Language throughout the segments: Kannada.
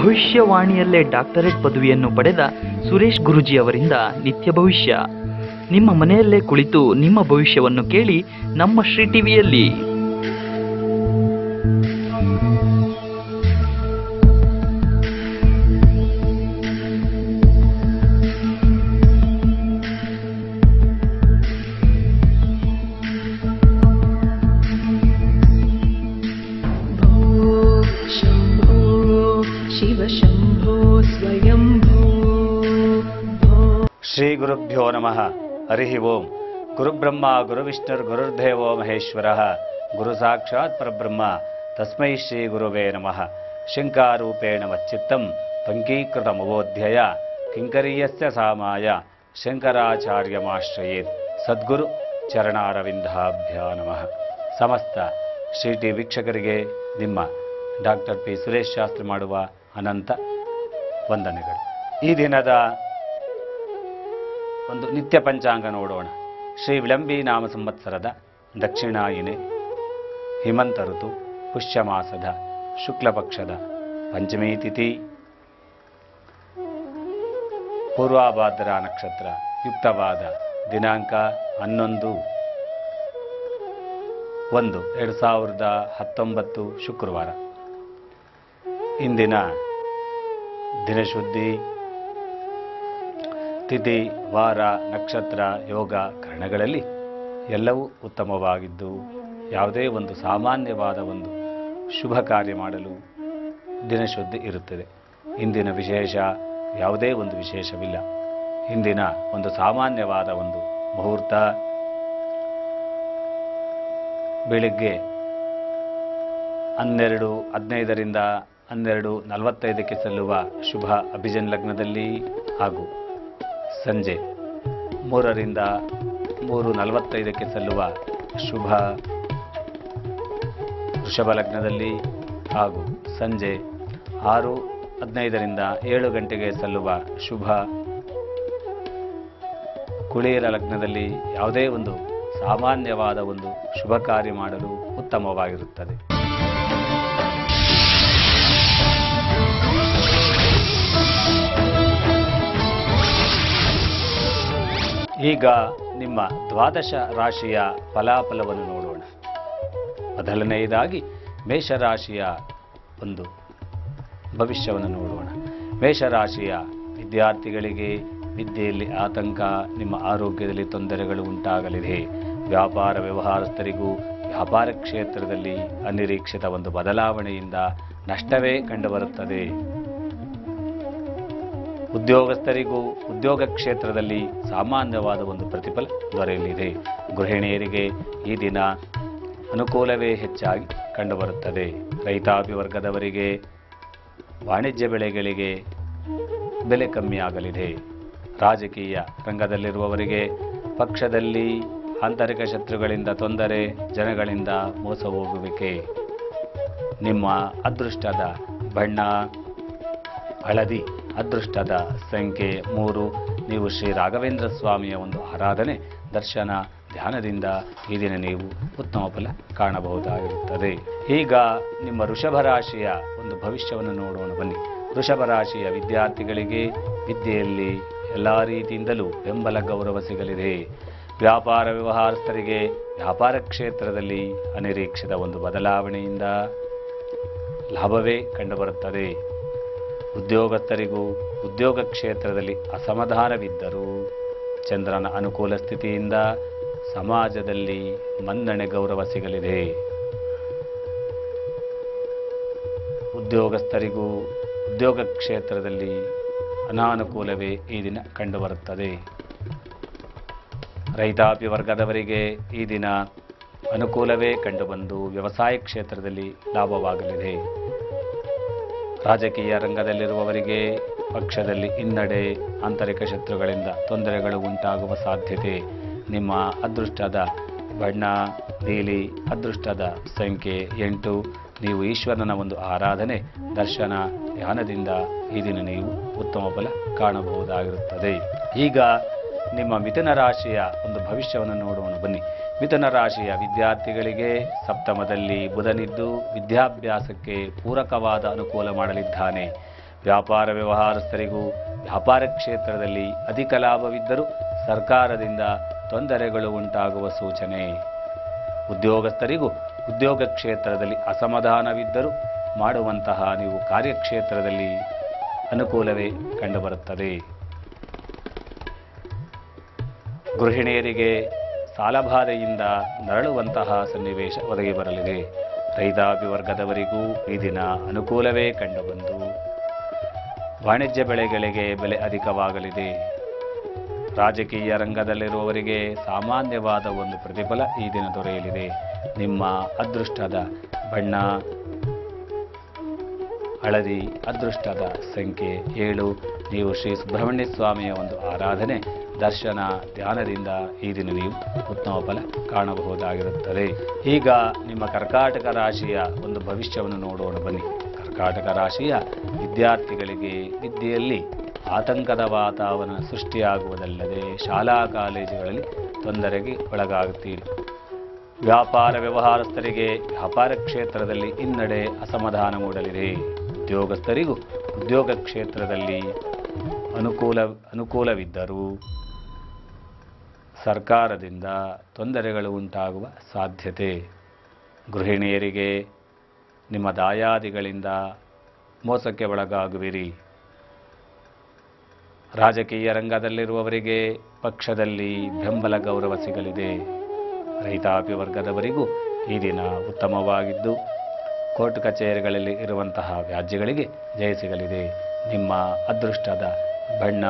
ಭವಿಷ್ಯವಾಣಿಯಲ್ಲೇ ಡಾಕ್ಟರೇಟ್ ಪದವಿಯನ್ನು ಪಡೆದ ಸುರೇಶ್ ಗುರುಜಿ ಅವರಿಂದ ನಿತ್ಯ ಭವಿಷ್ಯ ನಿಮ್ಮ ಮನೆಯಲ್ಲೇ ಕುಳಿತು ನಿಮ್ಮ ಭವಿಷ್ಯವನ್ನು ಕೇಳಿ ನಮ್ಮ ಶ್ರೀ ಟಿವಿಯಲ್ಲಿ भो शम्भो शिव शम्भो स्वयम्भो भो ಶ್ರೀ ಗುರುಭ್ಯೋ ನಮಃ ಹರಿ ಓಂ ಗುರುಬ್ರಹ್ಮ ಗುರುವಿಷ್ಣುರ್ ಗುರುರ್ದೇವೋ ಮಹೇಶ್ವರ ಗುರು ಸಾಕ್ಷಾತ್ ಪರಬ್ರಹ್ಮ ತಸ್ಮೈ ಶ್ರೀ ಗುರುವೇ ನಮಃ ಶಂಕಾರೂಪೇಣ ಮಚ್ಚಿತ್ತಂ ಪಂಕೀಕೃತಮವೋಧ್ಯಯ ಕಿಂಕರೀಯಸ್ಯ ಸಾಮಾಯ ಶಂಕರಾಚಾರ್ಯಮಾಶ್ರಯೇತ್ ಸದ್ಗುರು ಚರಣಾರವಿಂದಾಭ್ಯ ನಮಃ ಸಮಸ್ತ ಶ್ರೀ ಟಿ ವೀಕ್ಷಕರಿಗೆ ನಿಮ್ಮ ಡಾಕ್ಟರ್ ಪಿ ಸುರೇಶ್ ಶಾಸ್ತ್ರಿ ಮಾಡುವ ಅನಂತ ವಂದನೆಗಳು ಈ ದಿನದ ಒಂದು ನಿತ್ಯ ಪಂಚಾಂಗ ನೋಡೋಣ ಶ್ರೀ ವಿಳಂಬಿ ನಾಮ ಸಂವತ್ಸರದ ದಕ್ಷಿಣಾಯಿನೆ ಹಿಮಂತ ಋತು ಪುಷ್ಯ ಮಾಸದ ಶುಕ್ಲ ಪಕ್ಷದ ಪಂಚಮಿ ತಿಥಿ ಪೂರ್ವಾಭಾದ್ರ ನಕ್ಷತ್ರ ಯುಕ್ತವಾದ ದಿನಾಂಕ ಹನ್ನೊಂದು ಒಂದು ಎರಡು ಸಾವಿರದ ಹತ್ತೊಂಬತ್ತು ಶುಕ್ರವಾರ ಇಂದಿನ ದಿನಶುದ್ಧಿ ತಿಥಿ ವಾರ ನಕ್ಷತ್ರ ಯೋಗ ಕರಣಗಳಲ್ಲಿ ಎಲ್ಲವೂ ಉತ್ತಮವಾಗಿದ್ದು ಯಾವುದೇ ಒಂದು ಸಾಮಾನ್ಯವಾದ ಒಂದು ಶುಭ ಕಾರ್ಯ ಮಾಡಲು ದಿನಶುದ್ಧಿ ಇರುತ್ತದೆ ಇಂದಿನ ವಿಶೇಷ ಯಾವುದೇ ಒಂದು ವಿಶೇಷವಿಲ್ಲ ಇಂದಿನ ಒಂದು ಸಾಮಾನ್ಯವಾದ ಒಂದು ಮುಹೂರ್ತ ಬೆಳಿಗ್ಗೆ ಹನ್ನೆರಡು ಹದಿನೈದರಿಂದ ಹನ್ನೆರಡು ನಲವತ್ತೈದಕ್ಕೆ ಸಲ್ಲುವ ಶುಭ ಅಭಿಜನ್ ಲಗ್ನದಲ್ಲಿ ಹಾಗೂ ಸಂಜೆ ಮೂರರಿಂದ ಮೂರು ನಲವತ್ತೈದಕ್ಕೆ ಸಲ್ಲುವ ಶುಭ ವೃಷಭ ಲಗ್ನದಲ್ಲಿ ಹಾಗೂ ಸಂಜೆ ಆರು ಹದಿನೈದರಿಂದ ಏಳು ಗಂಟೆಗೆ ಸಲ್ಲುವ ಶುಭ ಕುಳಿಯರ ಲಗ್ನದಲ್ಲಿ ಯಾವುದೇ ಒಂದು ಸಾಮಾನ್ಯವಾದ ಒಂದು ಶುಭ ಕಾರ್ಯ ಮಾಡಲು ಉತ್ತಮವಾಗಿರುತ್ತದೆ ಈಗ ನಿಮ್ಮ ದ್ವಾದಶ ರಾಶಿಯ ಫಲಾಫಲವನ್ನು ನೋಡೋಣ ಮೊದಲನೆಯದಾಗಿ ಮೇಷರಾಶಿಯ ಒಂದು ಭವಿಷ್ಯವನ್ನು ನೋಡೋಣ ಮೇಷರಾಶಿಯ ವಿದ್ಯಾರ್ಥಿಗಳಿಗೆ ವಿದ್ಯೆಯಲ್ಲಿ ಆತಂಕ ನಿಮ್ಮ ಆರೋಗ್ಯದಲ್ಲಿ ತೊಂದರೆಗಳು ಉಂಟಾಗಲಿದೆ ವ್ಯಾಪಾರ ವ್ಯವಹಾರಸ್ಥರಿಗೂ ವ್ಯಾಪಾರ ಕ್ಷೇತ್ರದಲ್ಲಿ ಅನಿರೀಕ್ಷಿತ ಒಂದು ಬದಲಾವಣೆಯಿಂದ ನಷ್ಟವೇ ಕಂಡುಬರುತ್ತದೆ ಉದ್ಯೋಗಸ್ಥರಿಗೂ ಉದ್ಯೋಗ ಕ್ಷೇತ್ರದಲ್ಲಿ ಸಾಮಾನ್ಯವಾದ ಒಂದು ಪ್ರತಿಫಲ ದೊರೆಯಲಿದೆ ಗೃಹಿಣಿಯರಿಗೆ ಈ ದಿನ ಅನುಕೂಲವೇ ಹೆಚ್ಚಾಗಿ ಕಂಡುಬರುತ್ತದೆ ರೈತಾಪಿ ವರ್ಗದವರಿಗೆ ವಾಣಿಜ್ಯ ಬೆಳೆಗಳಿಗೆ ಬೆಲೆ ಕಮ್ಮಿಯಾಗಲಿದೆ ರಾಜಕೀಯ ರಂಗದಲ್ಲಿರುವವರಿಗೆ ಪಕ್ಷದಲ್ಲಿ ಆಂತರಿಕ ಶತ್ರುಗಳಿಂದ ತೊಂದರೆ ಜನಗಳಿಂದ ಮೋಸ ಹೋಗುವಿಕೆ ನಿಮ್ಮ ಅದೃಷ್ಟದ ಬಣ್ಣ ಹಳದಿ ಅದೃಷ್ಟದ ಸಂಖ್ಯೆ ಮೂರು ನೀವು ಶ್ರೀ ರಾಘವೇಂದ್ರ ಸ್ವಾಮಿಯ ಒಂದು ಆರಾಧನೆ ದರ್ಶನ ಧ್ಯಾನದಿಂದ ಈ ದಿನ ನೀವು ಉತ್ತಮ ಫಲ ಕಾಣಬಹುದಾಗಿರುತ್ತದೆ ಈಗ ನಿಮ್ಮ ವೃಷಭ ರಾಶಿಯ ಒಂದು ಭವಿಷ್ಯವನ್ನು ನೋಡೋಣ ಬನ್ನಿ ವೃಷಭ ರಾಶಿಯ ವಿದ್ಯಾರ್ಥಿಗಳಿಗೆ ವಿದ್ಯೆಯಲ್ಲಿ ಎಲ್ಲ ರೀತಿಯಿಂದಲೂ ಬೆಂಬಲ ಗೌರವ ಸಿಗಲಿದೆ ವ್ಯಾಪಾರ ವ್ಯವಹಾರಸ್ಥರಿಗೆ ವ್ಯಾಪಾರ ಕ್ಷೇತ್ರದಲ್ಲಿ ಅನಿರೀಕ್ಷಿತ ಒಂದು ಬದಲಾವಣೆಯಿಂದ ಲಾಭವೇ ಕಂಡುಬರುತ್ತದೆ ಉದ್ಯೋಗಸ್ಥರಿಗೂ ಉದ್ಯೋಗ ಕ್ಷೇತ್ರದಲ್ಲಿ ಅಸಮಾಧಾನವಿದ್ದರೂ ಚಂದ್ರನ ಅನುಕೂಲ ಸ್ಥಿತಿಯಿಂದ ಸಮಾಜದಲ್ಲಿ ಮನ್ನಣೆ ಗೌರವ ಸಿಗಲಿದೆ ಉದ್ಯೋಗಸ್ಥರಿಗೂ ಉದ್ಯೋಗ ಕ್ಷೇತ್ರದಲ್ಲಿ ಅನಾನುಕೂಲವೇ ಈ ದಿನ ಕಂಡುಬರುತ್ತದೆ ರೈತಾಪಿ ವರ್ಗದವರಿಗೆ ಈ ದಿನ ಅನುಕೂಲವೇ ಕಂಡುಬಂದು ವ್ಯವಸಾಯ ಕ್ಷೇತ್ರದಲ್ಲಿ ಲಾಭವಾಗಲಿದೆ ರಾಜಕೀಯ ರಂಗದಲ್ಲಿರುವವರಿಗೆ ಪಕ್ಷದಲ್ಲಿ ಹಿನ್ನಡೆ ಆಂತರಿಕ ಶತ್ರುಗಳಿಂದ ತೊಂದರೆಗಳು ಉಂಟಾಗುವ ಸಾಧ್ಯತೆ ನಿಮ್ಮ ಅದೃಷ್ಟದ ಬಣ್ಣ ನೀಲಿ ಅದೃಷ್ಟದ ಸಂಖ್ಯೆ ಎಂಟು ನೀವು ಈಶ್ವರನ ಒಂದು ಆರಾಧನೆ ದರ್ಶನ ಧ್ಯಾನದಿಂದ ಈ ದಿನ ನೀವು ಉತ್ತಮ ಫಲ ಕಾಣಬಹುದಾಗಿರುತ್ತದೆ ಈಗ ನಿಮ್ಮ ಮಿಥುನ ರಾಶಿಯ ಒಂದು ಭವಿಷ್ಯವನ್ನು ನೋಡೋಣ ಬನ್ನಿ ಮಿಥುನ ರಾಶಿಯ ವಿದ್ಯಾರ್ಥಿಗಳಿಗೆ ಸಪ್ತಮದಲ್ಲಿ ಬುಧನಿದ್ದು ವಿದ್ಯಾಭ್ಯಾಸಕ್ಕೆ ಪೂರಕವಾದ ಅನುಕೂಲ ಮಾಡಲಿದ್ದಾನೆ ವ್ಯಾಪಾರ ವ್ಯವಹಾರಸ್ಥರಿಗೂ ವ್ಯಾಪಾರ ಕ್ಷೇತ್ರದಲ್ಲಿ ಅಧಿಕ ಲಾಭವಿದ್ದರೂ ಸರ್ಕಾರದಿಂದ ತೊಂದರೆಗಳು ಉಂಟಾಗುವ ಸೂಚನೆ ಉದ್ಯೋಗಸ್ಥರಿಗೂ ಉದ್ಯೋಗ ಕ್ಷೇತ್ರದಲ್ಲಿ ಅಸಮಾಧಾನವಿದ್ದರೂ ಮಾಡುವಂತಹ ನೀವು ಕಾರ್ಯಕ್ಷೇತ್ರದಲ್ಲಿ ಅನುಕೂಲವೇ ಕಂಡುಬರುತ್ತದೆ ಗೃಹಿಣಿಯರಿಗೆ ಸಾಲಬಾಧೆಯಿಂದ ನರಳುವಂತಹ ಸನ್ನಿವೇಶ ಒದಗಿ ಬರಲಿದೆ ರೈತಾಪಿ ವರ್ಗದವರಿಗೂ ಈ ದಿನ ಅನುಕೂಲವೇ ಕಂಡುಬಂದು ವಾಣಿಜ್ಯ ಬೆಳೆಗಳಿಗೆ ಬೆಲೆ ಅಧಿಕವಾಗಲಿದೆ ರಾಜಕೀಯ ರಂಗದಲ್ಲಿರುವವರಿಗೆ ಸಾಮಾನ್ಯವಾದ ಒಂದು ಪ್ರತಿಫಲ ಈ ದಿನ ದೊರೆಯಲಿದೆ ನಿಮ್ಮ ಅದೃಷ್ಟದ ಬಣ್ಣ ಹಳದಿ ಅದೃಷ್ಟದ ಸಂಖ್ಯೆ ಏಳು ನೀವು ಶ್ರೀ ಸುಬ್ರಹ್ಮಣ್ಯ ಸ್ವಾಮಿಯ ಒಂದು ಆರಾಧನೆ ದರ್ಶನ ಧ್ಯಾನದಿಂದ ಈ ದಿನ ನೀವು ಉತ್ತಮ ಫಲ ಕಾಣಬಹುದಾಗಿರುತ್ತದೆ ಈಗ ನಿಮ್ಮ ಕರ್ಕಾಟಕ ರಾಶಿಯ ಒಂದು ಭವಿಷ್ಯವನ್ನು ನೋಡೋಣ ಬನ್ನಿ ಕರ್ಕಾಟಕ ರಾಶಿಯ ವಿದ್ಯಾರ್ಥಿಗಳಿಗೆ ವಿದ್ಯೆಯಲ್ಲಿ ಆತಂಕದ ವಾತಾವರಣ ಸೃಷ್ಟಿಯಾಗುವುದಲ್ಲದೆ ಶಾಲಾ ಕಾಲೇಜುಗಳಲ್ಲಿ ತೊಂದರೆಗೆ ಒಳಗಾಗುತ್ತೀರಿ ವ್ಯಾಪಾರ ವ್ಯವಹಾರಸ್ಥರಿಗೆ ವ್ಯಾಪಾರ ಕ್ಷೇತ್ರದಲ್ಲಿ ಹಿನ್ನಡೆ ಅಸಮಾಧಾನ ಮೂಡಲಿದೆ ಉದ್ಯೋಗಸ್ಥರಿಗೂ ಉದ್ಯೋಗ ಕ್ಷೇತ್ರದಲ್ಲಿ ಅನುಕೂಲ ಅನುಕೂಲವಿದ್ದರೂ ಸರ್ಕಾರದಿಂದ ತೊಂದರೆಗಳು ಉಂಟಾಗುವ ಸಾಧ್ಯತೆ ಗೃಹಿಣಿಯರಿಗೆ ನಿಮ್ಮ ದಾಯಾದಿಗಳಿಂದ ಮೋಸಕ್ಕೆ ಒಳಗಾಗುವಿರಿ ರಾಜಕೀಯ ರಂಗದಲ್ಲಿರುವವರಿಗೆ ಪಕ್ಷದಲ್ಲಿ ಬೆಂಬಲ ಗೌರವ ಸಿಗಲಿದೆ ರೈತಾಪಿ ವರ್ಗದವರಿಗೂ ಈ ದಿನ ಉತ್ತಮವಾಗಿದ್ದು ಕೋರ್ಟ್ ಕಚೇರಿಗಳಲ್ಲಿ ಇರುವಂತಹ ವ್ಯಾಜ್ಯಗಳಿಗೆ ಜಯ ಸಿಗಲಿದೆ ನಿಮ್ಮ ಅದೃಷ್ಟದ ಬಣ್ಣ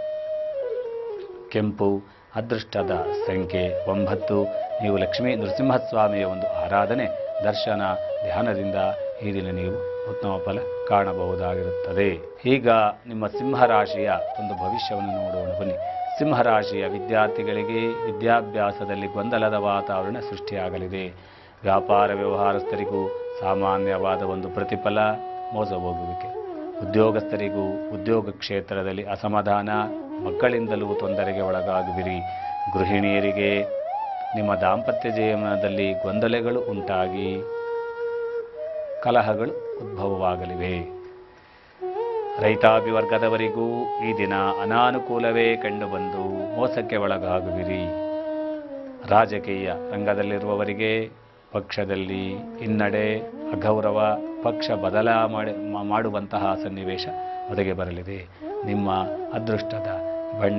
ಕೆಂಪು ಅದೃಷ್ಟದ ಸಂಖ್ಯೆ ಒಂಬತ್ತು ನೀವು ಲಕ್ಷ್ಮೀ ನರಸಿಂಹಸ್ವಾಮಿಯ ಒಂದು ಆರಾಧನೆ ದರ್ಶನ ಧ್ಯಾನದಿಂದ ಈ ದಿನ ನೀವು ಉತ್ತಮ ಫಲ ಕಾಣಬಹುದಾಗಿರುತ್ತದೆ ಈಗ ನಿಮ್ಮ ಸಿಂಹರಾಶಿಯ ಒಂದು ಭವಿಷ್ಯವನ್ನು ನೋಡೋಣ ಬನ್ನಿ ಸಿಂಹರಾಶಿಯ ವಿದ್ಯಾರ್ಥಿಗಳಿಗೆ ವಿದ್ಯಾಭ್ಯಾಸದಲ್ಲಿ ಗೊಂದಲದ ವಾತಾವರಣ ಸೃಷ್ಟಿಯಾಗಲಿದೆ ವ್ಯಾಪಾರ ವ್ಯವಹಾರಸ್ಥರಿಗೂ ಸಾಮಾನ್ಯವಾದ ಒಂದು ಪ್ರತಿಫಲ ಮೋಸ ಹೋಗುವಿಕೆ ಉದ್ಯೋಗಸ್ಥರಿಗೂ ಉದ್ಯೋಗ ಕ್ಷೇತ್ರದಲ್ಲಿ ಅಸಮಾಧಾನ ಮಕ್ಕಳಿಂದಲೂ ತೊಂದರೆಗೆ ಒಳಗಾಗುವಿರಿ ಗೃಹಿಣಿಯರಿಗೆ ನಿಮ್ಮ ದಾಂಪತ್ಯ ಜೀವನದಲ್ಲಿ ಗೊಂದಲಗಳು ಉಂಟಾಗಿ ಕಲಹಗಳು ಉದ್ಭವವಾಗಲಿವೆ ರೈತಾಪಿ ವರ್ಗದವರಿಗೂ ಈ ದಿನ ಅನಾನುಕೂಲವೇ ಕಂಡುಬಂದು ಮೋಸಕ್ಕೆ ಒಳಗಾಗುವಿರಿ ರಾಜಕೀಯ ರಂಗದಲ್ಲಿರುವವರಿಗೆ ಪಕ್ಷದಲ್ಲಿ ಹಿನ್ನಡೆ ಅಗೌರವ ಪಕ್ಷ ಬದಲಾ ಮಾಡಿ ಮಾ- ಮಾಡುವಂತಹ ಸನ್ನಿವೇಶ ಒದಗಿ ಬರಲಿದೆ ನಿಮ್ಮ ಅದೃಷ್ಟದ ಬಣ್ಣ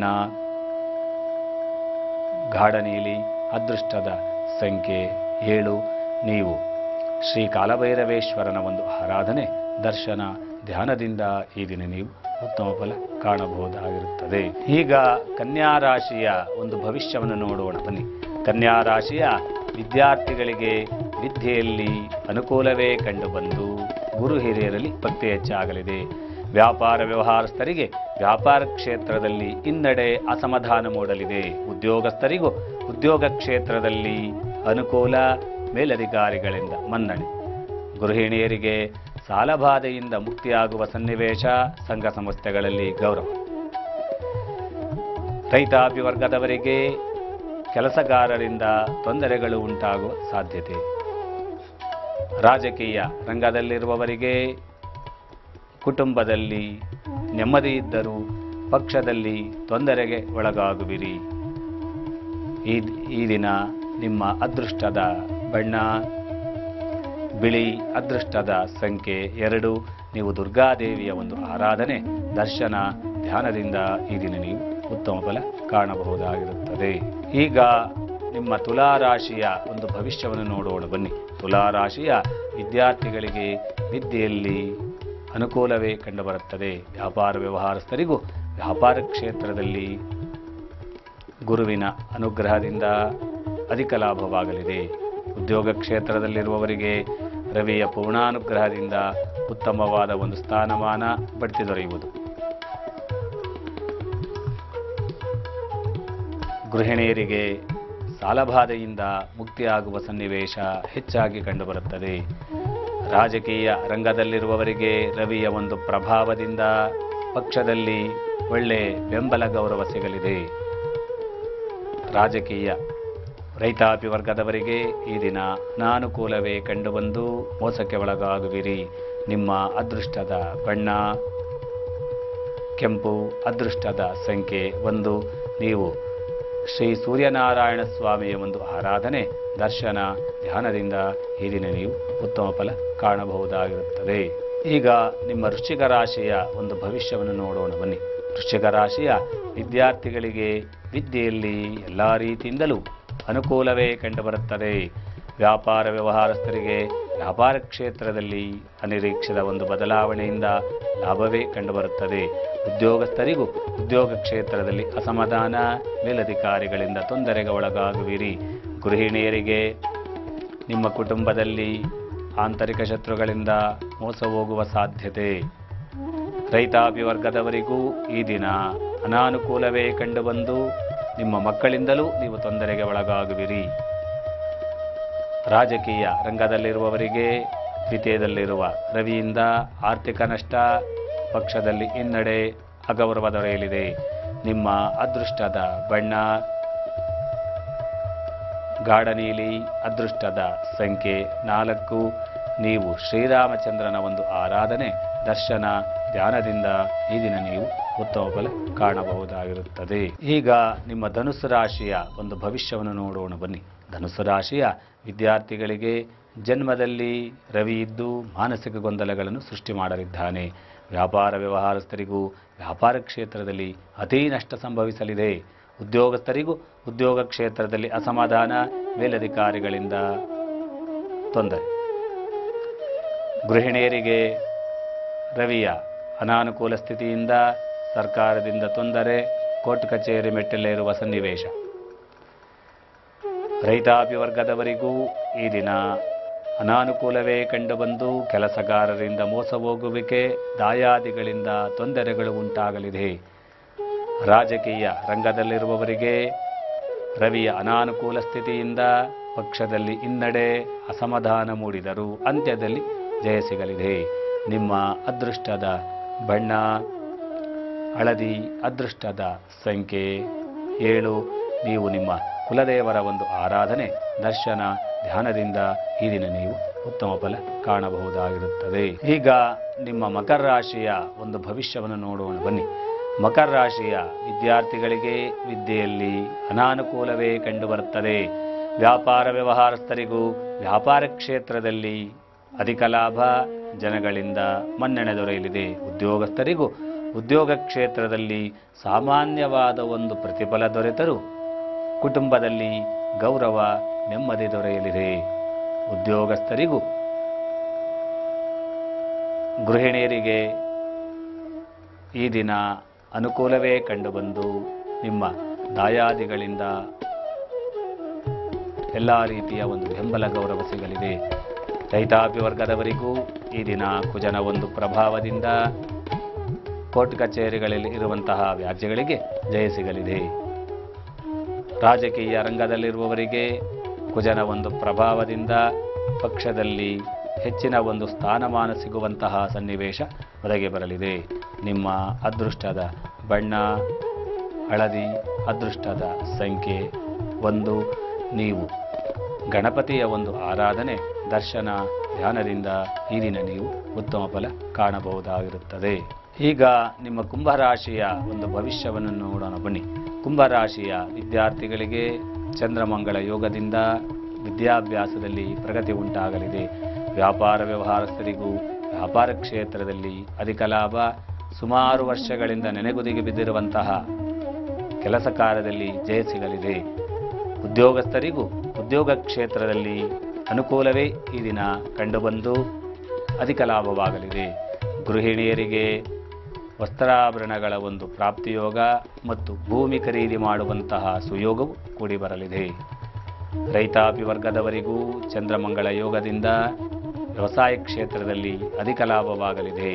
ಗಾಢ ನೀಲಿ ಅದೃಷ್ಟದ ಸಂಖ್ಯೆ ಏಳು ನೀವು ಶ್ರೀ ಕಾಲಭೈರವೇಶ್ವರನ ಒಂದು ಆರಾಧನೆ ದರ್ಶನ ಧ್ಯಾನದಿಂದ ಈ ದಿನ ನೀವು ಉತ್ತಮ ಫಲ ಕಾಣಬಹುದಾಗಿರುತ್ತದೆ ಈಗ ಕನ್ಯಾ ರಾಶಿಯ ಒಂದು ಭವಿಷ್ಯವನ್ನು ನೋಡೋಣ ಬನ್ನಿ ಕನ್ಯಾ ರಾಶಿಯ ವಿದ್ಯಾರ್ಥಿಗಳಿಗೆ ವಿದ್ಯೆಯಲ್ಲಿ ಅನುಕೂಲವೇ ಕಂಡುಬಂದು ಗುರು ಹಿರಿಯರಲ್ಲಿ ಭಕ್ತಿ ಹೆಚ್ಚಾಗಲಿದೆ ವ್ಯಾಪಾರ ವ್ಯವಹಾರಸ್ಥರಿಗೆ ವ್ಯಾಪಾರ ಕ್ಷೇತ್ರದಲ್ಲಿ ಹಿನ್ನಡೆ ಅಸಮಾಧಾನ ಮೂಡಲಿದೆ ಉದ್ಯೋಗಸ್ಥರಿಗೂ ಉದ್ಯೋಗ ಕ್ಷೇತ್ರದಲ್ಲಿ ಅನುಕೂಲ ಮೇಲಧಿಕಾರಿಗಳಿಂದ ಮನ್ನಣೆ ಗೃಹಿಣಿಯರಿಗೆ ಸಾಲಬಾಧೆಯಿಂದ ಮುಕ್ತಿಯಾಗುವ ಸನ್ನಿವೇಶ ಸಂಘ ಸಂಸ್ಥೆಗಳಲ್ಲಿ ಗೌರವ ರೈತಾಪಿ ವರ್ಗದವರಿಗೆ ಕೆಲಸಗಾರರಿಂದ ತೊಂದರೆಗಳು ಉಂಟಾಗುವ ಸಾಧ್ಯತೆ ರಾಜಕೀಯ ರಂಗದಲ್ಲಿರುವವರಿಗೆ ಕುಟುಂಬದಲ್ಲಿ ನೆಮ್ಮದಿ ಇದ್ದರೂ ಪಕ್ಷದಲ್ಲಿ ತೊಂದರೆಗೆ ಒಳಗಾಗುವಿರಿ ಈ ಈ ದಿನ ನಿಮ್ಮ ಅದೃಷ್ಟದ ಬಣ್ಣ ಬಿಳಿ ಅದೃಷ್ಟದ ಸಂಖ್ಯೆ ಎರಡು ನೀವು ದುರ್ಗಾದೇವಿಯ ಒಂದು ಆರಾಧನೆ ದರ್ಶನ ಧ್ಯಾನದಿಂದ ಈ ದಿನ ನೀವು ಉತ್ತಮ ಫಲ ಕಾಣಬಹುದಾಗಿರುತ್ತದೆ ಈಗ ನಿಮ್ಮ ತುಲಾರಾಶಿಯ ಒಂದು ಭವಿಷ್ಯವನ್ನು ನೋಡೋಣ ಬನ್ನಿ ತುಲಾರಾಶಿಯ ವಿದ್ಯಾರ್ಥಿಗಳಿಗೆ ವಿದ್ಯೆಯಲ್ಲಿ ಅನುಕೂಲವೇ ಕಂಡುಬರುತ್ತದೆ ವ್ಯಾಪಾರ ವ್ಯವಹಾರಸ್ಥರಿಗೂ ವ್ಯಾಪಾರ ಕ್ಷೇತ್ರದಲ್ಲಿ ಗುರುವಿನ ಅನುಗ್ರಹದಿಂದ ಅಧಿಕ ಲಾಭವಾಗಲಿದೆ ಉದ್ಯೋಗ ಕ್ಷೇತ್ರದಲ್ಲಿರುವವರಿಗೆ ರವಿಯ ಪೂರ್ಣಾನುಗ್ರಹದಿಂದ ಉತ್ತಮವಾದ ಒಂದು ಸ್ಥಾನಮಾನ ಬಡ್ತಿ ದೊರೆಯುವುದು ಗೃಹಿಣಿಯರಿಗೆ ಸಾಲಬಾಧೆಯಿಂದ ಮುಕ್ತಿಯಾಗುವ ಸನ್ನಿವೇಶ ಹೆಚ್ಚಾಗಿ ಕಂಡುಬರುತ್ತದೆ ರಾಜಕೀಯ ರಂಗದಲ್ಲಿರುವವರಿಗೆ ರವಿಯ ಒಂದು ಪ್ರಭಾವದಿಂದ ಪಕ್ಷದಲ್ಲಿ ಒಳ್ಳೆ ಬೆಂಬಲ ಗೌರವ ಸಿಗಲಿದೆ ರಾಜಕೀಯ ರೈತಾಪಿ ವರ್ಗದವರಿಗೆ ಈ ದಿನ ಅನಾನುಕೂಲವೇ ಕಂಡುಬಂದು ಮೋಸಕ್ಕೆ ಒಳಗಾಗುವಿರಿ ನಿಮ್ಮ ಅದೃಷ್ಟದ ಬಣ್ಣ ಕೆಂಪು ಅದೃಷ್ಟದ ಸಂಖ್ಯೆ ಒಂದು ನೀವು ಶ್ರೀ ಸೂರ್ಯನಾರಾಯಣ ಸ್ವಾಮಿಯ ಒಂದು ಆರಾಧನೆ ದರ್ಶನ ಧ್ಯಾನದಿಂದ ಈ ದಿನ ನೀವು ಉತ್ತಮ ಫಲ ಕಾಣಬಹುದಾಗಿರುತ್ತದೆ ಈಗ ನಿಮ್ಮ ವೃಶ್ಚಿಕ ರಾಶಿಯ ಒಂದು ಭವಿಷ್ಯವನ್ನು ನೋಡೋಣ ಬನ್ನಿ ವೃಶ್ಚಿಕ ರಾಶಿಯ ವಿದ್ಯಾರ್ಥಿಗಳಿಗೆ ವಿದ್ಯೆಯಲ್ಲಿ ಎಲ್ಲ ರೀತಿಯಿಂದಲೂ ಅನುಕೂಲವೇ ಕಂಡುಬರುತ್ತದೆ ವ್ಯಾಪಾರ ವ್ಯವಹಾರಸ್ಥರಿಗೆ ವ್ಯಾಪಾರ ಕ್ಷೇತ್ರದಲ್ಲಿ ಅನಿರೀಕ್ಷಿತ ಒಂದು ಬದಲಾವಣೆಯಿಂದ ಲಾಭವೇ ಕಂಡುಬರುತ್ತದೆ ಉದ್ಯೋಗಸ್ಥರಿಗೂ ಉದ್ಯೋಗ ಕ್ಷೇತ್ರದಲ್ಲಿ ಅಸಮಾಧಾನ ಮೇಲಧಿಕಾರಿಗಳಿಂದ ತೊಂದರೆಗೆ ಒಳಗಾಗುವಿರಿ ಗೃಹಿಣಿಯರಿಗೆ ನಿಮ್ಮ ಕುಟುಂಬದಲ್ಲಿ ಆಂತರಿಕ ಶತ್ರುಗಳಿಂದ ಮೋಸ ಹೋಗುವ ಸಾಧ್ಯತೆ ರೈತಾಪಿ ವರ್ಗದವರಿಗೂ ಈ ದಿನ ಅನಾನುಕೂಲವೇ ಕಂಡುಬಂದು ನಿಮ್ಮ ಮಕ್ಕಳಿಂದಲೂ ನೀವು ತೊಂದರೆಗೆ ಒಳಗಾಗುವಿರಿ ರಾಜಕೀಯ ರಂಗದಲ್ಲಿರುವವರಿಗೆ ದ್ವಿತೀಯದಲ್ಲಿರುವ ರವಿಯಿಂದ ಆರ್ಥಿಕ ನಷ್ಟ ಪಕ್ಷದಲ್ಲಿ ಹಿನ್ನಡೆ ಅಗೌರವ ದೊರೆಯಲಿದೆ ನಿಮ್ಮ ಅದೃಷ್ಟದ ಬಣ್ಣ ಗಾಢ ನೀಲಿ ಅದೃಷ್ಟದ ಸಂಖ್ಯೆ ನಾಲ್ಕು ನೀವು ಶ್ರೀರಾಮಚಂದ್ರನ ಒಂದು ಆರಾಧನೆ ದರ್ಶನ ಧ್ಯಾನದಿಂದ ಈ ದಿನ ನೀವು ಉತ್ತಮ ಫಲ ಕಾಣಬಹುದಾಗಿರುತ್ತದೆ ಈಗ ನಿಮ್ಮ ಧನುಸ್ಸು ರಾಶಿಯ ಒಂದು ಭವಿಷ್ಯವನ್ನು ನೋಡೋಣ ಬನ್ನಿ ಧನುಸ್ಸು ರಾಶಿಯ ವಿದ್ಯಾರ್ಥಿಗಳಿಗೆ ಜನ್ಮದಲ್ಲಿ ರವಿ ಇದ್ದು ಮಾನಸಿಕ ಗೊಂದಲಗಳನ್ನು ಸೃಷ್ಟಿ ಮಾಡಲಿದ್ದಾನೆ ವ್ಯಾಪಾರ ವ್ಯವಹಾರಸ್ಥರಿಗೂ ವ್ಯಾಪಾರ ಕ್ಷೇತ್ರದಲ್ಲಿ ಅತೀ ನಷ್ಟ ಸಂಭವಿಸಲಿದೆ ಉದ್ಯೋಗಸ್ಥರಿಗೂ ಉದ್ಯೋಗ ಕ್ಷೇತ್ರದಲ್ಲಿ ಅಸಮಾಧಾನ ಮೇಲಧಿಕಾರಿಗಳಿಂದ ತೊಂದರೆ ಗೃಹಿಣಿಯರಿಗೆ ರವಿಯ ಅನಾನುಕೂಲ ಸ್ಥಿತಿಯಿಂದ ಸರ್ಕಾರದಿಂದ ತೊಂದರೆ ಕೋರ್ಟ್ ಕಚೇರಿ ಮೆಟ್ಟಲೇರುವ ಸನ್ನಿವೇಶ ರೈತಾಪಿ ವರ್ಗದವರಿಗೂ ಈ ದಿನ ಅನಾನುಕೂಲವೇ ಕಂಡುಬಂದು ಕೆಲಸಗಾರರಿಂದ ಮೋಸ ಹೋಗುವಿಕೆ ದಾಯಾದಿಗಳಿಂದ ತೊಂದರೆಗಳು ಉಂಟಾಗಲಿದೆ ರಾಜಕೀಯ ರಂಗದಲ್ಲಿರುವವರಿಗೆ ರವಿಯ ಅನಾನುಕೂಲ ಸ್ಥಿತಿಯಿಂದ ಪಕ್ಷದಲ್ಲಿ ಹಿನ್ನಡೆ ಅಸಮಾಧಾನ ಮೂಡಿದರೂ ಅಂತ್ಯದಲ್ಲಿ ಜಯ ಸಿಗಲಿದೆ ನಿಮ್ಮ ಅದೃಷ್ಟದ ಬಣ್ಣ ಹಳದಿ ಅದೃಷ್ಟದ ಸಂಖ್ಯೆ ಏಳು ನೀವು ನಿಮ್ಮ ಕುಲದೇವರ ಒಂದು ಆರಾಧನೆ ದರ್ಶನ ಧ್ಯಾನದಿಂದ ಈ ದಿನ ನೀವು ಉತ್ತಮ ಫಲ ಕಾಣಬಹುದಾಗಿರುತ್ತದೆ ಈಗ ನಿಮ್ಮ ಮಕರ ರಾಶಿಯ ಒಂದು ಭವಿಷ್ಯವನ್ನು ನೋಡೋಣ ಬನ್ನಿ ಮಕರ ರಾಶಿಯ ವಿದ್ಯಾರ್ಥಿಗಳಿಗೆ ವಿದ್ಯೆಯಲ್ಲಿ ಅನಾನುಕೂಲವೇ ಕಂಡುಬರುತ್ತದೆ ವ್ಯಾಪಾರ ವ್ಯವಹಾರಸ್ಥರಿಗೂ ವ್ಯಾಪಾರ ಕ್ಷೇತ್ರದಲ್ಲಿ ಅಧಿಕ ಲಾಭ ಜನಗಳಿಂದ ಮನ್ನಣೆ ದೊರೆಯಲಿದೆ ಉದ್ಯೋಗಸ್ಥರಿಗೂ ಉದ್ಯೋಗ ಕ್ಷೇತ್ರದಲ್ಲಿ ಸಾಮಾನ್ಯವಾದ ಒಂದು ಪ್ರತಿಫಲ ದೊರೆತರೂ ಕುಟುಂಬದಲ್ಲಿ ಗೌರವ ನೆಮ್ಮದಿ ದೊರೆಯಲಿದೆ ಉದ್ಯೋಗಸ್ಥರಿಗೂ ಗೃಹಿಣಿಯರಿಗೆ ಈ ದಿನ ಅನುಕೂಲವೇ ಕಂಡುಬಂದು ನಿಮ್ಮ ದಾಯಾದಿಗಳಿಂದ ಎಲ್ಲ ರೀತಿಯ ಒಂದು ಬೆಂಬಲ ಗೌರವ ಸಿಗಲಿದೆ ರೈತಾಪಿ ವರ್ಗದವರಿಗೂ ಈ ದಿನ ಕುಜನ ಒಂದು ಪ್ರಭಾವದಿಂದ ಕೋರ್ಟ್ ಕಚೇರಿಗಳಲ್ಲಿ ಇರುವಂತಹ ವ್ಯಾಜ್ಯಗಳಿಗೆ ಜಯ ಸಿಗಲಿದೆ ರಾಜಕೀಯ ರಂಗದಲ್ಲಿರುವವರಿಗೆ ಕುಜನ ಒಂದು ಪ್ರಭಾವದಿಂದ ಪಕ್ಷದಲ್ಲಿ ಹೆಚ್ಚಿನ ಒಂದು ಸ್ಥಾನಮಾನ ಸಿಗುವಂತಹ ಸನ್ನಿವೇಶ ಒದಗಿ ಬರಲಿದೆ ನಿಮ್ಮ ಅದೃಷ್ಟದ ಬಣ್ಣ ಹಳದಿ ಅದೃಷ್ಟದ ಸಂಖ್ಯೆ ಒಂದು ನೀವು ಗಣಪತಿಯ ಒಂದು ಆರಾಧನೆ ದರ್ಶನ ಧ್ಯಾನದಿಂದ ಈ ದಿನ ನೀವು ಉತ್ತಮ ಫಲ ಕಾಣಬಹುದಾಗಿರುತ್ತದೆ ಈಗ ನಿಮ್ಮ ಕುಂಭರಾಶಿಯ ಒಂದು ಭವಿಷ್ಯವನ್ನು ನೋಡೋಣ ಬನ್ನಿ ಕುಂಭರಾಶಿಯ ವಿದ್ಯಾರ್ಥಿಗಳಿಗೆ ಚಂದ್ರಮಂಗಳ ಯೋಗದಿಂದ ವಿದ್ಯಾಭ್ಯಾಸದಲ್ಲಿ ಪ್ರಗತಿ ಉಂಟಾಗಲಿದೆ ವ್ಯಾಪಾರ ವ್ಯವಹಾರಸ್ಥರಿಗೂ ವ್ಯಾಪಾರ ಕ್ಷೇತ್ರದಲ್ಲಿ ಅಧಿಕ ಲಾಭ ಸುಮಾರು ವರ್ಷಗಳಿಂದ ನೆನೆಗುದಿಗೆ ಬಿದ್ದಿರುವಂತಹ ಕೆಲಸ ಕಾರ್ಯದಲ್ಲಿ ಜಯ ಸಿಗಲಿದೆ ಉದ್ಯೋಗಸ್ಥರಿಗೂ ಉದ್ಯೋಗ ಕ್ಷೇತ್ರದಲ್ಲಿ ಅನುಕೂಲವೇ ಈ ದಿನ ಕಂಡುಬಂದು ಅಧಿಕ ಲಾಭವಾಗಲಿದೆ ಗೃಹಿಣಿಯರಿಗೆ ವಸ್ತ್ರಾಭರಣಗಳ ಒಂದು ಪ್ರಾಪ್ತಿಯೋಗ ಮತ್ತು ಭೂಮಿ ಖರೀದಿ ಮಾಡುವಂತಹ ಸುಯೋಗವು ಕೂಡಿ ಬರಲಿದೆ ರೈತಾಪಿ ವರ್ಗದವರಿಗೂ ಚಂದ್ರಮಂಗಳ ಯೋಗದಿಂದ ವ್ಯವಸಾಯ ಕ್ಷೇತ್ರದಲ್ಲಿ ಅಧಿಕ ಲಾಭವಾಗಲಿದೆ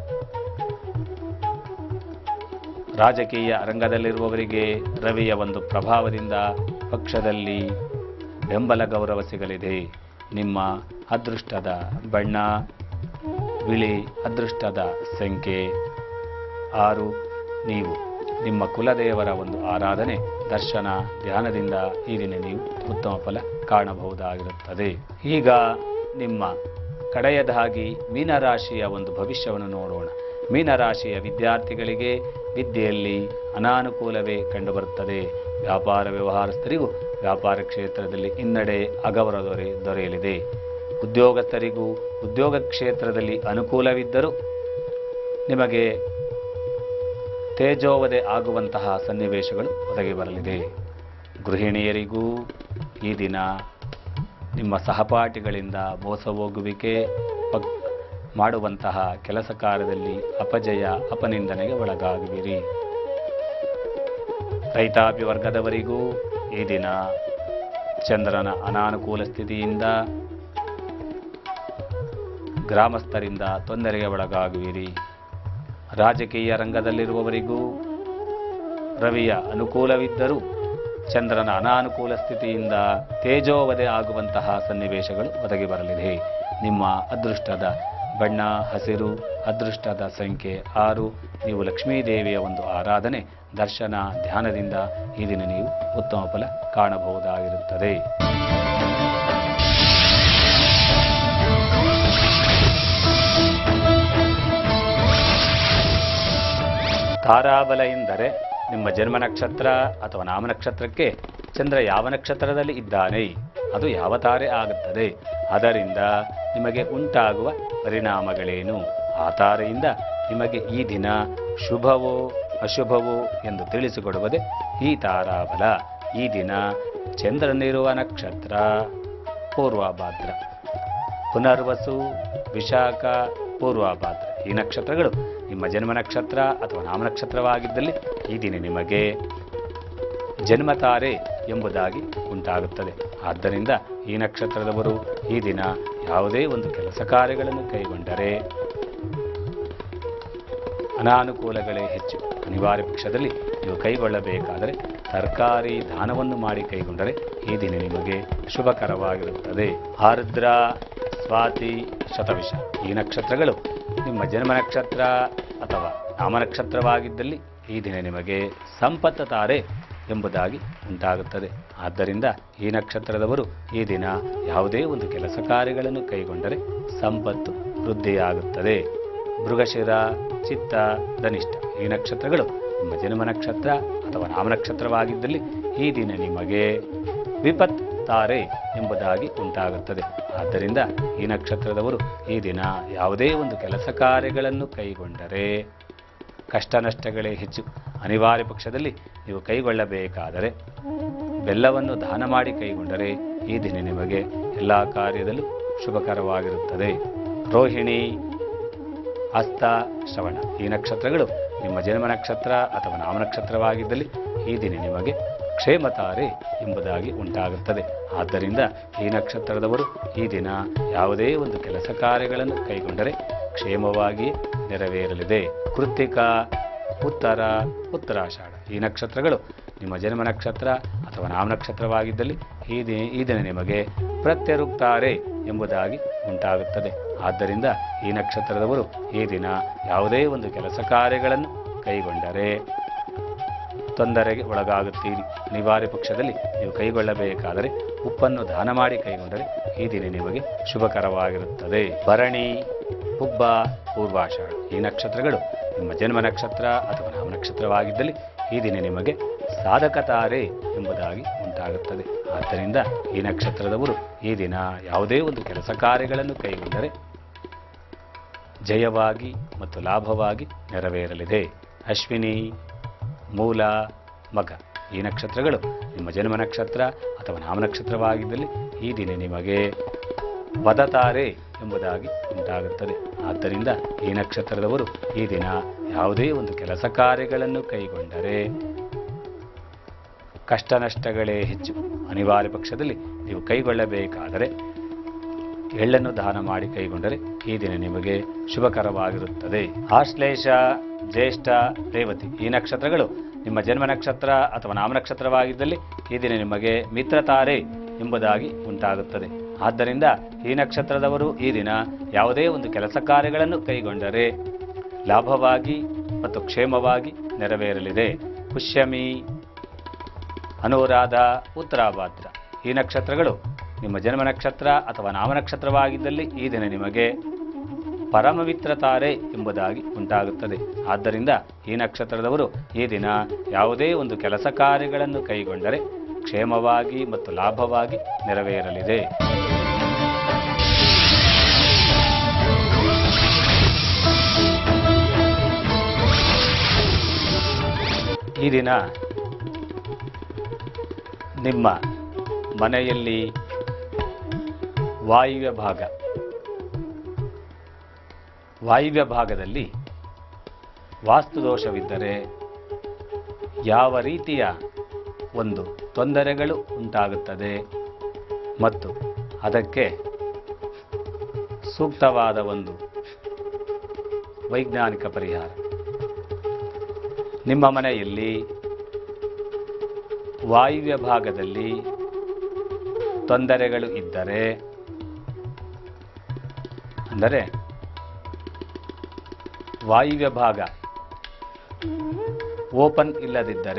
ರಾಜಕೀಯ ರಂಗದಲ್ಲಿರುವವರಿಗೆ ರವಿಯ ಒಂದು ಪ್ರಭಾವದಿಂದ ಪಕ್ಷದಲ್ಲಿ ಬೆಂಬಲ ಗೌರವ ಸಿಗಲಿದೆ ನಿಮ್ಮ ಅದೃಷ್ಟದ ಬಣ್ಣ ಬಿಳಿ ಅದೃಷ್ಟದ ಸಂಖ್ಯೆ ಆರು ನೀವು ನಿಮ್ಮ ಕುಲದೇವರ ಒಂದು ಆರಾಧನೆ ದರ್ಶನ ಧ್ಯಾನದಿಂದ ಈ ದಿನ ನೀವು ಉತ್ತಮ ಫಲ ಕಾಣಬಹುದಾಗಿರುತ್ತದೆ ಈಗ ನಿಮ್ಮ ಕಡೆಯದಾಗಿ ಮೀನರಾಶಿಯ ಒಂದು ಭವಿಷ್ಯವನ್ನು ನೋಡೋಣ ಮೀನರಾಶಿಯ ವಿದ್ಯಾರ್ಥಿಗಳಿಗೆ ವಿದ್ಯೆಯಲ್ಲಿ ಅನಾನುಕೂಲವೇ ಕಂಡುಬರುತ್ತದೆ ವ್ಯಾಪಾರ ವ್ಯವಹಾರಸ್ಥರಿಗೂ ವ್ಯಾಪಾರ ಕ್ಷೇತ್ರದಲ್ಲಿ ಹಿನ್ನಡೆ ಅಗೌರವ ದೊರೆ ದೊರೆಯಲಿದೆ ಉದ್ಯೋಗಸ್ಥರಿಗೂ ಉದ್ಯೋಗ ಕ್ಷೇತ್ರದಲ್ಲಿ ಅನುಕೂಲವಿದ್ದರೂ ನಿಮಗೆ ತೇಜೋವಧೆ ಆಗುವಂತಹ ಸನ್ನಿವೇಶಗಳು ಒದಗಿ ಬರಲಿದೆ ಗೃಹಿಣಿಯರಿಗೂ ಈ ದಿನ ನಿಮ್ಮ ಸಹಪಾಠಿಗಳಿಂದ ಮೋಸ ಹೋಗುವಿಕೆ ಪಕ್- ಮಾಡುವಂತಹ ಕೆಲಸ ಕಾರ್ಯದಲ್ಲಿ ಅಪಜಯ ಅಪನಿಂದನೆಗೆ ಒಳಗಾಗುವಿರಿ ರೈತಾಪಿ ವರ್ಗದವರಿಗೂ ಈ ದಿನ ಚಂದ್ರನ ಅನಾನುಕೂಲ ಸ್ಥಿತಿಯಿಂದ ಗ್ರಾಮಸ್ಥರಿಂದ ತೊಂದರೆಗೆ ಒಳಗಾಗುವಿರಿ ರಾಜಕೀಯ ರಂಗದಲ್ಲಿರುವವರಿಗೂ ರವಿಯ ಅನುಕೂಲವಿದ್ದರೂ ಚಂದ್ರನ ಅನಾನುಕೂಲ ಸ್ಥಿತಿಯಿಂದ ತೇಜೋವಧೆ ಆಗುವಂತಹ ಸನ್ನಿವೇಶಗಳು ಒದಗಿ ಬರಲಿದೆ ನಿಮ್ಮ ಅದೃಷ್ಟದ ಬಣ್ಣ ಹಸಿರು ಅದೃಷ್ಟದ ಸಂಖ್ಯೆ ಆರು ನೀವು ಲಕ್ಷ್ಮೀದೇವಿಯ ಒಂದು ಆರಾಧನೆ ದರ್ಶನ ಧ್ಯಾನದಿಂದ ಈ ದಿನ ನೀವು ಉತ್ತಮ ಫಲ ಕಾಣಬಹುದಾಗಿರುತ್ತದೆ ತಾರಾಬಲ ಎಂದರೆ ನಿಮ್ಮ ಜನ್ಮ ನಕ್ಷತ್ರ ಅಥವಾ ನಾಮ ನಕ್ಷತ್ರಕ್ಕೆ ಚಂದ್ರ ಯಾವ ನಕ್ಷತ್ರದಲ್ಲಿ ಇದ್ದಾನೆ ಅದು ಯಾವ ತಾರೆ ಆಗುತ್ತದೆ ಅದರಿಂದ ನಿಮಗೆ ಉಂಟಾಗುವ ಪರಿಣಾಮಗಳೇನು ಆ ತಾರೆಯಿಂದ ನಿಮಗೆ ಈ ದಿನ ಶುಭವೋ ಅಶುಭವೋ ಎಂದು ತಿಳಿಸಿಕೊಡುವುದೇ ಈ ತಾರಾಬಲ ಈ ದಿನ ಚಂದ್ರನಿರುವ ನಕ್ಷತ್ರ ಪೂರ್ವಭಾದ್ರ ಪುನರ್ವಸು ವಿಶಾಖ ಪೂರ್ವಭಾದ್ರ ಈ ನಕ್ಷತ್ರಗಳು ನಿಮ್ಮ ಜನ್ಮ ನಕ್ಷತ್ರ ಅಥವಾ ನಾಮ ನಕ್ಷತ್ರವಾಗಿದ್ದಲ್ಲಿ ಈ ದಿನ ನಿಮಗೆ ಜನ್ಮತಾರೆ ಎಂಬುದಾಗಿ ಉಂಟಾಗುತ್ತದೆ ಆದ್ದರಿಂದ ಈ ನಕ್ಷತ್ರದವರು ಈ ದಿನ ಯಾವುದೇ ಒಂದು ಕೆಲಸ ಕಾರ್ಯಗಳನ್ನು ಕೈಗೊಂಡರೆ ಅನಾನುಕೂಲಗಳೇ ಹೆಚ್ಚು ಅನಿವಾರ್ಯ ಪಕ್ಷದಲ್ಲಿ ನೀವು ಕೈಗೊಳ್ಳಬೇಕಾದರೆ ತರಕಾರಿ ದಾನವನ್ನು ಮಾಡಿ ಕೈಗೊಂಡರೆ ಈ ದಿನ ನಿಮಗೆ ಶುಭಕರವಾಗಿರುತ್ತದೆ ಆರ್ದ್ರ ಸ್ವಾತಿ ಶತವಿಷ ಈ ನಕ್ಷತ್ರಗಳು ನಿಮ್ಮ ಜನ್ಮ ನಕ್ಷತ್ರ ಅಥವಾ ನಾಮ ನಕ್ಷತ್ರವಾಗಿದ್ದಲ್ಲಿ ಈ ದಿನ ನಿಮಗೆ ಸಂಪತ್ತ ತಾರೆ ಎಂಬುದಾಗಿ ಉಂಟಾಗುತ್ತದೆ ಆದ್ದರಿಂದ ಈ ನಕ್ಷತ್ರದವರು ಈ ದಿನ ಯಾವುದೇ ಒಂದು ಕೆಲಸ ಕಾರ್ಯಗಳನ್ನು ಕೈಗೊಂಡರೆ ಸಂಪತ್ತು ವೃದ್ಧಿಯಾಗುತ್ತದೆ ಮೃಗಶಿರ ಚಿತ್ತ ಧನಿಷ್ಠ ಈ ನಕ್ಷತ್ರಗಳು ನಿಮ್ಮ ಜನ್ಮ ನಕ್ಷತ್ರ ಅಥವಾ ನಾಮ ನಕ್ಷತ್ರವಾಗಿದ್ದಲ್ಲಿ ಈ ದಿನ ನಿಮಗೆ ವಿಪತ್ ತಾರೆ ಎಂಬುದಾಗಿ ಉಂಟಾಗುತ್ತದೆ ಆದ್ದರಿಂದ ಈ ನಕ್ಷತ್ರದವರು ಈ ದಿನ ಯಾವುದೇ ಒಂದು ಕೆಲಸ ಕಾರ್ಯಗಳನ್ನು ಕೈಗೊಂಡರೆ ಕಷ್ಟ ನಷ್ಟಗಳೇ ಹೆಚ್ಚು ಅನಿವಾರ್ಯ ಪಕ್ಷದಲ್ಲಿ ನೀವು ಕೈಗೊಳ್ಳಬೇಕಾದರೆ ಬೆಲ್ಲವನ್ನು ದಾನ ಮಾಡಿ ಕೈಗೊಂಡರೆ ಈ ದಿನ ನಿಮಗೆ ಎಲ್ಲ ಕಾರ್ಯದಲ್ಲೂ ಶುಭಕರವಾಗಿರುತ್ತದೆ ರೋಹಿಣಿ ಹಸ್ತ ಶ್ರವಣ ಈ ನಕ್ಷತ್ರಗಳು ನಿಮ್ಮ ಜನ್ಮ ನಕ್ಷತ್ರ ಅಥವಾ ನಾಮ ನಕ್ಷತ್ರವಾಗಿದ್ದಲ್ಲಿ ಈ ದಿನ ನಿಮಗೆ ಕ್ಷೇಮತಾರೆ ಎಂಬುದಾಗಿ ಉಂಟಾಗುತ್ತದೆ ಆದ್ದರಿಂದ ಈ ನಕ್ಷತ್ರದವರು ಈ ದಿನ ಯಾವುದೇ ಒಂದು ಕೆಲಸ ಕಾರ್ಯಗಳನ್ನು ಕೈಗೊಂಡರೆ ಕ್ಷೇಮವಾಗಿ ನೆರವೇರಲಿದೆ ಕೃತ್ತಿಕ ಉತ್ತರ ಉತ್ತರಾಷಾಢ ಈ ನಕ್ಷತ್ರಗಳು ನಿಮ್ಮ ಜನ್ಮ ನಕ್ಷತ್ರ ಅಥವಾ ನಾಮ ನಕ್ಷತ್ರವಾಗಿದ್ದಲ್ಲಿ ಈ ದಿನ ಈ ದಿನ ನಿಮಗೆ ಪ್ರತ್ಯರುಕ್ತಾರೆ ಎಂಬುದಾಗಿ ಉಂಟಾಗುತ್ತದೆ ಆದ್ದರಿಂದ ಈ ನಕ್ಷತ್ರದವರು ಈ ದಿನ ಯಾವುದೇ ಒಂದು ಕೆಲಸ ಕಾರ್ಯಗಳನ್ನು ಕೈಗೊಂಡರೆ ತೊಂದರೆಗೆ ಒಳಗಾಗುತ್ತೀರಿ ಅನಿವಾರ್ಯ ಪಕ್ಷದಲ್ಲಿ ನೀವು ಕೈಗೊಳ್ಳಬೇಕಾದರೆ ಉಪ್ಪನ್ನು ದಾನ ಮಾಡಿ ಕೈಗೊಂಡರೆ ಈ ದಿನ ನಿಮಗೆ ಶುಭಕರವಾಗಿರುತ್ತದೆ ಭರಣಿ ಹುಬ್ಬ ಪೂರ್ವಾಷಾಢ ಈ ನಕ್ಷತ್ರಗಳು ನಿಮ್ಮ ಜನ್ಮ ನಕ್ಷತ್ರ ಅಥವಾ ನಾಮ ನಕ್ಷತ್ರವಾಗಿದ್ದಲ್ಲಿ ಈ ದಿನ ನಿಮಗೆ ಸಾಧಕ ತಾರೆ ಎಂಬುದಾಗಿ ಉಂಟಾಗುತ್ತದೆ ಆದ್ದರಿಂದ ಈ ನಕ್ಷತ್ರದವರು ಈ ದಿನ ಯಾವುದೇ ಒಂದು ಕೆಲಸ ಕಾರ್ಯಗಳನ್ನು ಕೈಗೊಂಡರೆ ಜಯವಾಗಿ ಮತ್ತು ಲಾಭವಾಗಿ ನೆರವೇರಲಿದೆ ಅಶ್ವಿನಿ ಮೂಲ ಮಗ ಈ ನಕ್ಷತ್ರಗಳು ನಿಮ್ಮ ಜನ್ಮ ನಕ್ಷತ್ರ ಅಥವಾ ನಾಮ ನಕ್ಷತ್ರವಾಗಿದ್ದಲ್ಲಿ ಈ ದಿನ ನಿಮಗೆ ವದತಾರೆ ಎಂಬುದಾಗಿ ಉಂಟಾಗುತ್ತದೆ ಆದ್ದರಿಂದ ಈ ನಕ್ಷತ್ರದವರು ಈ ದಿನ ಯಾವುದೇ ಒಂದು ಕೆಲಸ ಕಾರ್ಯಗಳನ್ನು ಕೈಗೊಂಡರೆ ಕಷ್ಟ ನಷ್ಟಗಳೇ ಹೆಚ್ಚು ಅನಿವಾರ್ಯ ಪಕ್ಷದಲ್ಲಿ ನೀವು ಕೈಗೊಳ್ಳಬೇಕಾದರೆ ಎಳ್ಳನ್ನು ದಾನ ಮಾಡಿ ಕೈಗೊಂಡರೆ ಈ ದಿನ ನಿಮಗೆ ಶುಭಕರವಾಗಿರುತ್ತದೆ ಆಶ್ಲೇಷ ಜ್ಯೇಷ್ಠ ರೇವತಿ ಈ ನಕ್ಷತ್ರಗಳು ನಿಮ್ಮ ಜನ್ಮ ನಕ್ಷತ್ರ ಅಥವಾ ನಾಮ ನಕ್ಷತ್ರವಾಗಿದ್ದಲ್ಲಿ ಈ ದಿನ ನಿಮಗೆ ಮಿತ್ರತಾರೆ ಎಂಬುದಾಗಿ ಉಂಟಾಗುತ್ತದೆ ಆದ್ದರಿಂದ ಈ ನಕ್ಷತ್ರದವರು ಈ ದಿನ ಯಾವುದೇ ಒಂದು ಕೆಲಸ ಕಾರ್ಯಗಳನ್ನು ಕೈಗೊಂಡರೆ ಲಾಭವಾಗಿ ಮತ್ತು ಕ್ಷೇಮವಾಗಿ ನೆರವೇರಲಿದೆ ಪುಷ್ಯಮಿ ಅನುರಾಧ ಉತ್ತರಾಭಾದ್ರ ಈ ನಕ್ಷತ್ರಗಳು ನಿಮ್ಮ ಜನ್ಮ ನಕ್ಷತ್ರ ಅಥವಾ ನಾಮ ನಕ್ಷತ್ರವಾಗಿದ್ದಲ್ಲಿ ಈ ದಿನ ನಿಮಗೆ ಪರಮಮಿತ್ರ ತಾರೆ ಎಂಬುದಾಗಿ ಉಂಟಾಗುತ್ತದೆ ಆದ್ದರಿಂದ ಈ ನಕ್ಷತ್ರದವರು ಈ ದಿನ ಯಾವುದೇ ಒಂದು ಕೆಲಸ ಕಾರ್ಯಗಳನ್ನು ಕೈಗೊಂಡರೆ ಕ್ಷೇಮವಾಗಿ ಮತ್ತು ಲಾಭವಾಗಿ ನೆರವೇರಲಿದೆ ಈ ದಿನ ನಿಮ್ಮ ಮನೆಯಲ್ಲಿ ವಾಯುವ್ಯ ಭಾಗ ವಾಯುವ್ಯ ಭಾಗದಲ್ಲಿ ವಾಸ್ತುದೋಷವಿದ್ದರೆ ಯಾವ ರೀತಿಯ ಒಂದು ತೊಂದರೆಗಳು ಉಂಟಾಗುತ್ತದೆ ಮತ್ತು ಅದಕ್ಕೆ ಸೂಕ್ತವಾದ ಒಂದು ವೈಜ್ಞಾನಿಕ ಪರಿಹಾರ ನಿಮ್ಮ ಮನೆಯಲ್ಲಿ ವಾಯುವ್ಯ ಭಾಗದಲ್ಲಿ ತೊಂದರೆಗಳು ಇದ್ದರೆ ಅಂದರೆ ವಾಯುವ್ಯ ಭಾಗ ಓಪನ್ ಇಲ್ಲದಿದ್ದರೆ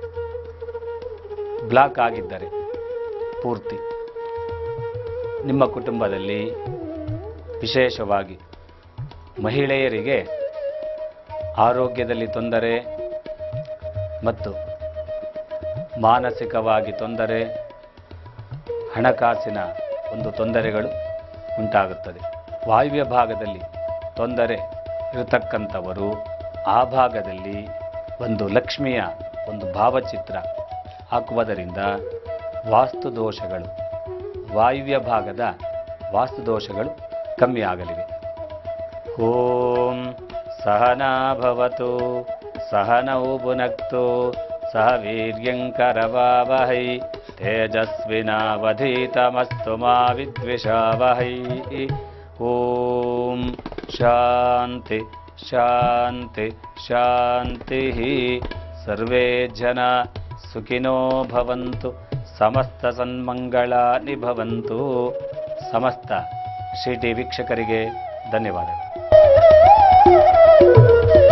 ಬ್ಲಾಕ್ ಆಗಿದ್ದರೆ ಪೂರ್ತಿ ನಿಮ್ಮ ಕುಟುಂಬದಲ್ಲಿ ವಿಶೇಷವಾಗಿ ಮಹಿಳೆಯರಿಗೆ ಆರೋಗ್ಯದಲ್ಲಿ ತೊಂದರೆ ಮತ್ತು ಮಾನಸಿಕವಾಗಿ ತೊಂದರೆ ಹಣಕಾಸಿನ ಒಂದು ತೊಂದರೆಗಳು ಉಂಟಾಗುತ್ತದೆ ವಾಯುವ್ಯ ಭಾಗದಲ್ಲಿ ತೊಂದರೆ ಇರತಕ್ಕಂಥವರು ಆ ಭಾಗದಲ್ಲಿ ಒಂದು ಲಕ್ಷ್ಮಿಯ ಒಂದು ಭಾವಚಿತ್ರ ಹಾಕುವುದರಿಂದ ವಾಸ್ತುದೋಷಗಳು ವಾಯುವ್ಯ ಭಾಗದ ವಾಸ್ತುದೋಷಗಳು ಕಮ್ಮಿ ಆಗಲಿವೆ ಓಂ ಸಹನಾ ಭವತು ಸಹನೌ ಭುನಕ್ತು ಸಹ ವೀರ್ಯಂಕರವಾವಹೈ ತೇಜಸ್ವಿನಾವಧೀತಮಸ್ತು ಮಾ ವಿದ್ವಿಷಾವಹೈ ಓಂ ಶಾಂತಿ ಶಾಂತಿ ಶಾಂತಿ ಸರ್ವೇ ಜನ ಸುಖಿನೋ ಭವಂತು ಸಮಸ್ತ ಸನ್ಮಂಗಳಾನಿ ಭವಂತು ಸಮಸ್ತ ಶ್ರೀ ಟಿ ವೀಕ್ಷಕರಿಗೆ ಧನ್ಯವಾದಗಳು